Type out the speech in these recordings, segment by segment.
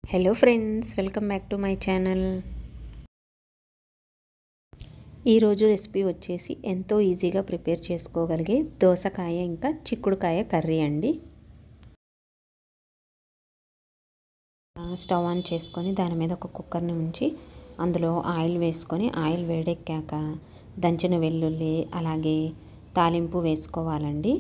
hello friends welcome back to my channel ఈరోజు recipe వచ్చేసి ఎంతో ఈజీగా ప్రిపేర్ చేసుకోగలిగే దోసకాయ ఇంకా చిక్కుడుకాయ కర్రీ అండి స్టవ్ ఆన్ చేసుకొని దాని మీద ఒక కుక్కర్ని ఉంచి అందులో ఆయిల్ వేసుకొని ఆయిల్ వేడెక్కాక దంచిన వెల్లుల్లి అలాగే తాలింపు వేసుకోవాలండి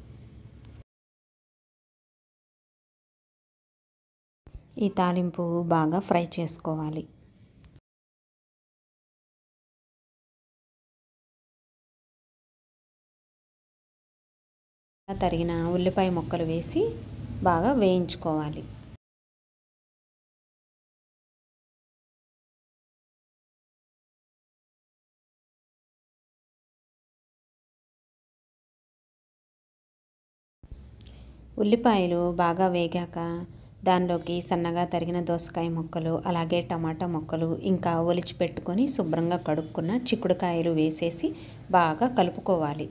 ఈ తాలింపు బాగా ఫ్రై చేసుకోవాలి తరిగిన ఉల్లిపాయ ముక్కలు వేసి బాగా వేయించుకోవాలి ఉల్లిపాయలు బాగా వేగాక దానిలోకి సన్నగా తరిగిన దోసకాయ ముక్కలు అలాగే టమాటా ముక్కలు ఇంకా ఒలిచి పెట్టుకొని శుభ్రంగా కడుక్కున్న చిక్కుడుకాయలు వేసేసి బాగా కలుపుకోవాలి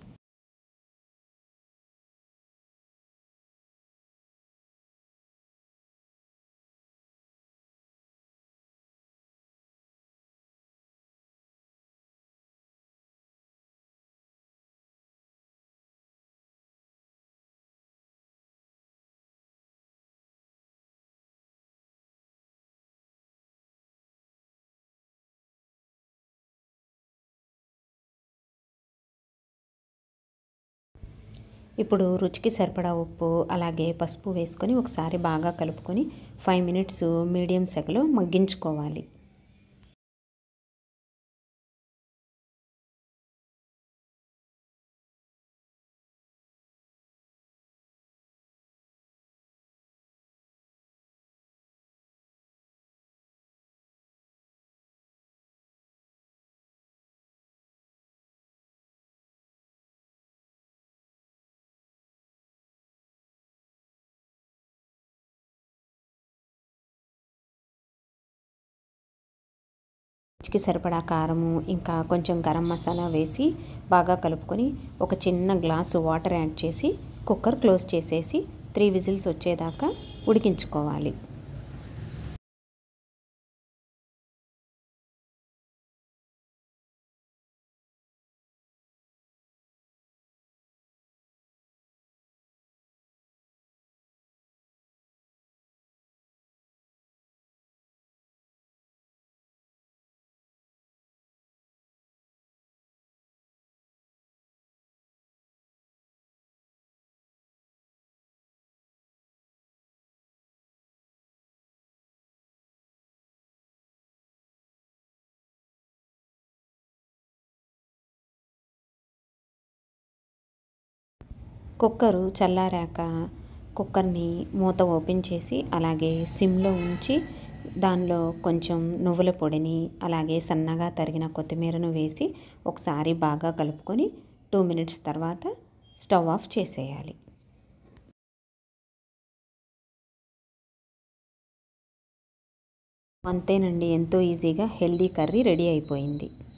ఇప్పుడు రుచికి సరిపడా ఉప్పు అలాగే పసుపు వేసుకొని ఒకసారి బాగా కలుపుకొని ఫైవ్ మినిట్స్ మీడియం సెగలో మగ్గించుకోవాలి రుచికి సరిపడా కారము ఇంకా కొంచెం గరం మసాలా వేసి బాగా కలుపుకొని ఒక చిన్న గ్లాసు వాటర్ యాడ్ చేసి కుక్కర్ క్లోజ్ చేసేసి త్రీ విజిల్స్ వచ్చేదాకా ఉడికించుకోవాలి కుక్కరు చల్లారాక కుక్కర్ని మూత ఓపెన్ చేసి అలాగే సిమ్లో ఉంచి దానిలో కొంచెం నువ్వుల పొడిని అలాగే సన్నగా తరిగిన కొత్తిమీరను వేసి ఒకసారి బాగా కలుపుకొని టూ మినిట్స్ తర్వాత స్టవ్ ఆఫ్ చేసేయాలి అంతేనండి ఎంతో ఈజీగా హెల్దీ కర్రీ రెడీ అయిపోయింది